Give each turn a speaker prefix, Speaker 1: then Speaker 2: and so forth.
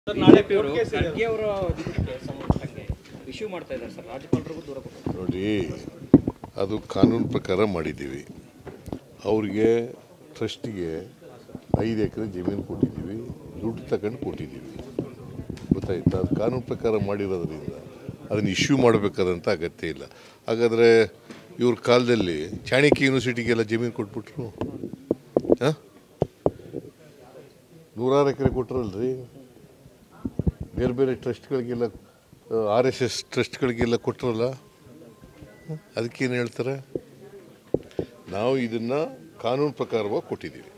Speaker 1: sir ನಾಳೆ ಇವರು ಖರ್ಗೆ ಅವರ ಇದಕ್ಕೆ ಸಂಬಂಧಪಟ್ಟಂಗೆ ಇಶ್ಯೂ ಮಾಡ್ತಾ ಇದ್ದಾರೆ ಸರ್ ರಾಜ್ಯಪಾಲರಿಗೂ ದೂರ ಕೊಟ್ಟು
Speaker 2: ನೋಡಿ ಅದು ಕಾನೂನು ಪ್ರಕಾರ ಮಾಡಿದ್ದೀವಿ ಅವ್ರಿಗೆ ಟ್ರಸ್ಟಿಗೆ ಐದು ಎಕರೆ ಜಮೀನು ಕೊಟ್ಟಿದ್ದೀವಿ ದುಡ್ಡು ತಗೊಂಡು ಕೊಟ್ಟಿದ್ದೀವಿ ಗೊತ್ತಾಯ್ತಾ ಅದು ಕಾನೂನು ಪ್ರಕಾರ ಮಾಡಿರೋದ್ರಿಂದ ಅದನ್ನು ಇಶ್ಯೂ ಮಾಡಬೇಕಾದಂಥ ಅಗತ್ಯ ಇಲ್ಲ ಹಾಗಾದರೆ ಇವ್ರ ಕಾಲದಲ್ಲಿ ಚಾಣಕ್ಯ ಯೂನಿವರ್ಸಿಟಿಗೆಲ್ಲ ಜಮೀನು ಕೊಟ್ಬಿಟ್ರು ಹಾಂ ನೂರಾರು ಎಕರೆ ಕೊಟ್ರಲ್ರಿ ಬೇರೆ ಬೇರೆ ಟ್ರಸ್ಟ್ಗಳಿಗೆಲ್ಲ ಆರ್ ಎಸ್ ಎಸ್ ಟ್ರಸ್ಟ್ಗಳಿಗೆಲ್ಲ ಕೊಟ್ರಲ್ಲ ಅದಕ್ಕೇನು ಹೇಳ್ತಾರೆ ನಾವು ಇದನ್ನು ಕಾನೂನು ಪ್ರಕಾರವಾಗಿ ಕೊಟ್ಟಿದ್ದೀವಿ